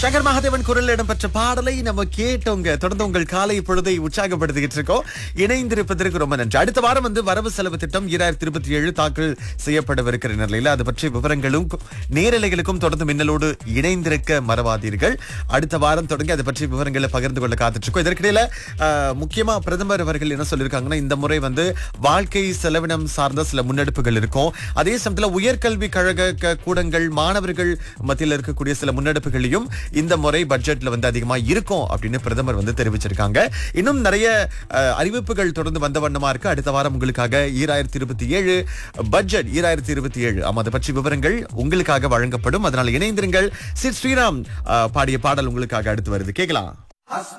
சங்கர் மகாதேவன் குரல் இடம்பெற்ற பாடலை நம்ம கேட்டோங்க தொடர்ந்து உங்கள் காலை பொழுதை உற்சாகப்படுத்திக்கிட்டு இருக்கோம் இணைந்திருப்பதற்கு ரொம்ப நன்றி அடுத்த வாரம் வந்து வரவு செலவு திட்டம் ஈராயிரத்தி இருபத்தி ஏழு தாக்கல் செய்யப்படவிருக்கிற நிலையில அது பற்றிய விவரங்களும் நேரலைகளுக்கும் தொடர்ந்து மின்னலோடு இணைந்திருக்க மறவாதீர்கள் அடுத்த வாரம் தொடங்கி அதை பற்றிய விவரங்களை பகிர்ந்து கொள்ள காத்துட்டு இருக்கோம் இதற்கிடையில ஆஹ், முக்கியமா பிரதமர் அவர்கள் என்ன சொல்லியிருக்காங்கன்னா இந்த முறை வந்து வாழ்க்கை செலவினம் சார்ந்த சில முன்னெடுப்புகள் இருக்கும் அதே சமயத்துல உயர்கல்வி கழக க- கூடங்கள் மாணவர்கள் மத்தியில் இருக்கக்கூடிய சில முன்னெடுப்புகளையும் இந்த முறை பட்ஜெட்ல வந்து அதிகமா இருக்கும் அப்படின்னு பிரதமர் வந்து தெரிவிச்சிருக்காங்க இன்னும் நிறைய அஹ், அறிவிப்புகள் தொடர்ந்து வந்த வண்ணமா இருக்கு அடுத்த வாரம் உங்களுக்காக ஈராயிரத்தி இருபத்தி ஏழு பட்ஜெட் ஈராயிரத்தி இருபத்தி ஏழு ஆமா அதை பற்றி விவரங்கள் உங்களுக்காக வழங்கப்படும் அதனால இணைந்திருங்கள் சி ஸ்ரீராம் அஹ், பாடிய பாடல் உங்களுக்காக அடுத்து வருது கேட்கலாம்